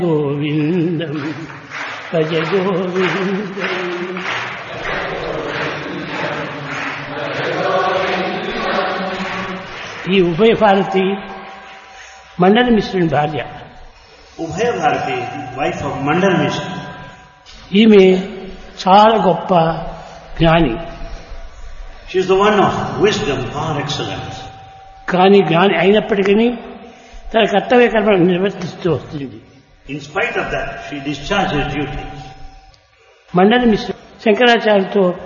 గోవిందం భజ గోవిందం ఈ ఉభయ భారతి మండల మిశ్రుని భార్య Ubhay Bharati, wife of Mandal Mishra. ఈమె చాలా గొప్ప జ్ఞాని She is the one of wisdom par excellence. కానీ జ్ఞాని అయినప్పటికీ తన కర్తవ్య కర్మ నిర్వర్తిస్తూ వస్తుంది In spite of that, she discharges duties. మండలి మిశ్ర శంకరాచార్యతో